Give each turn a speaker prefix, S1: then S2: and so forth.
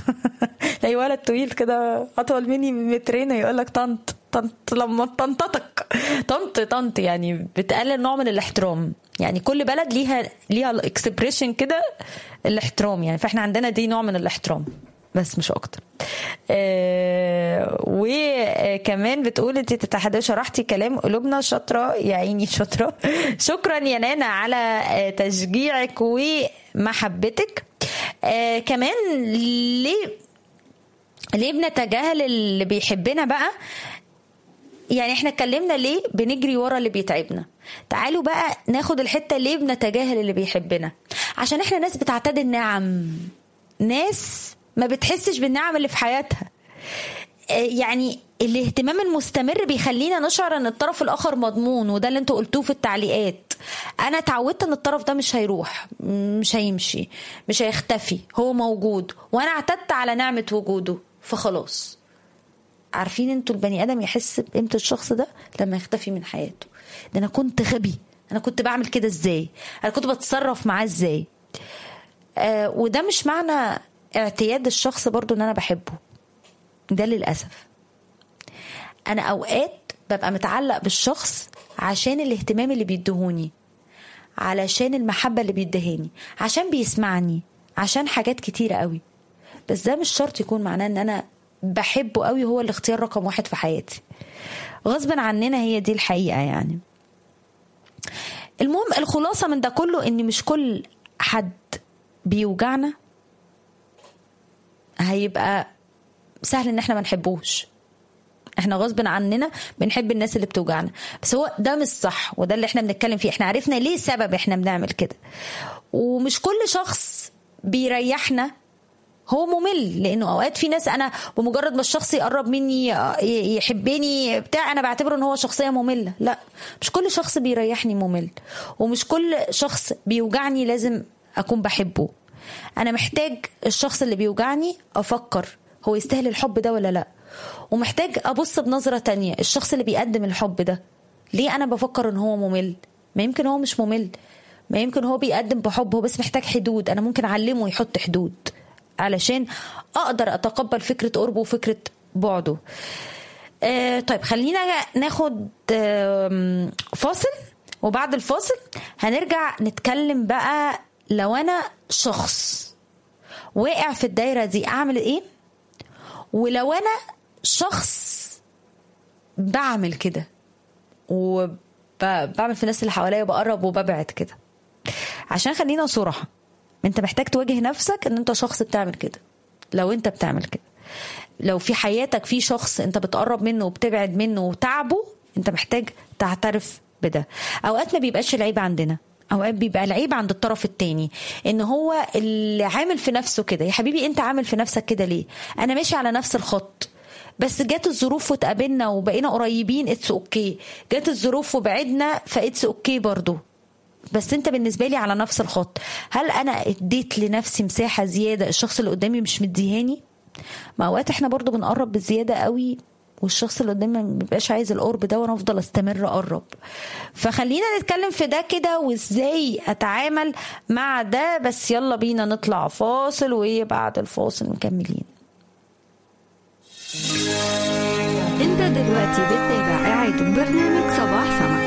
S1: تلاقي ولد طويل كده اطول مني بمترين يقول لك طنط طنط لما طنطتك طنط طنط يعني بتقلل نوع من الاحترام يعني كل بلد ليها ليها الاكسبريشن كده الاحترام يعني فاحنا عندنا دي نوع من الاحترام بس مش اكتر آه وكمان بتقول انت تتحدث شرحتي كلام قلوبنا شاطره يا عيني شاطره شكرا يا نانا على آه، تشجيعك ومحبتك آه كمان ليه ليه بنتجاهل اللي بيحبنا بقى يعني احنا اتكلمنا ليه بنجري ورا اللي بيتعبنا تعالوا بقى ناخد الحته ليه بنتجاهل اللي بيحبنا عشان احنا ناس بتعتاد النعم ناس ما بتحسش بالنعم اللي في حياتها آه، يعني الاهتمام المستمر بيخلينا نشعر ان الطرف الاخر مضمون وده اللي انتوا قلتوه في التعليقات انا اتعودت ان الطرف ده مش هيروح مش هيمشي مش هيختفي هو موجود وانا اعتدت على نعمه وجوده فخلاص عارفين انتوا البني ادم يحس بقيمه الشخص ده لما يختفي من حياته ده انا كنت غبي انا كنت بعمل كده ازاي انا كنت بتصرف معاه ازاي آه وده مش معنى اعتياد الشخص برضو ان انا بحبه ده للاسف انا اوقات ببقى متعلق بالشخص عشان الاهتمام اللي بيدهوني علشان المحبه اللي بيدهاني عشان بيسمعني عشان حاجات كتيره قوي بس ده مش شرط يكون معناه ان انا بحبه قوي هو الاختيار رقم واحد في حياتي غصبا عننا هي دي الحقيقه يعني المهم الخلاصه من ده كله ان مش كل حد بيوجعنا هيبقى سهل ان احنا ما نحبوش احنا غصب عننا بنحب الناس اللي بتوجعنا بس هو ده مش صح وده اللي احنا بنتكلم فيه احنا عرفنا ليه سبب احنا بنعمل كده ومش كل شخص بيريحنا هو ممل لانه اوقات في ناس انا بمجرد ما الشخص يقرب مني يحبني بتاع انا بعتبره ان هو شخصيه ممله لا مش كل شخص بيريحني ممل ومش كل شخص بيوجعني لازم اكون بحبه انا محتاج الشخص اللي بيوجعني افكر هو يستاهل الحب ده ولا لا ومحتاج ابص بنظره تانية الشخص اللي بيقدم الحب ده ليه انا بفكر ان هو ممل ما يمكن هو مش ممل ما يمكن هو بيقدم بحب هو بس محتاج حدود انا ممكن اعلمه يحط حدود علشان اقدر اتقبل فكره قربه وفكره بعده آه طيب خلينا ناخد آه فاصل وبعد الفاصل هنرجع نتكلم بقى لو انا شخص واقع في الدايره دي اعمل ايه ولو انا شخص بعمل كده وبعمل في الناس اللي حواليا بقرب وببعد كده عشان خلينا صراحه انت محتاج تواجه نفسك ان انت شخص بتعمل كده لو انت بتعمل كده لو في حياتك في شخص انت بتقرب منه وبتبعد منه وتعبه انت محتاج تعترف بده اوقات ما بيبقاش العيب عندنا اوقات بيبقى العيب عند الطرف التاني ان هو اللي عامل في نفسه كده يا حبيبي انت عامل في نفسك كده ليه انا ماشي على نفس الخط بس جت الظروف وتقابلنا وبقينا قريبين اتس اوكي جت الظروف وبعدنا فاتس اوكي برضو بس انت بالنسبه لي على نفس الخط هل انا اديت لنفسي مساحه زياده الشخص اللي قدامي مش مديهاني ما اوقات احنا برضو بنقرب بزياده قوي والشخص اللي قدامي ما بيبقاش عايز القرب ده وانا افضل استمر اقرب فخلينا نتكلم في ده كده وازاي اتعامل مع ده بس يلا بينا نطلع فاصل وبعد الفاصل مكملين
S2: انت دلوقتي بتتابع قاعد برنامج صباح سما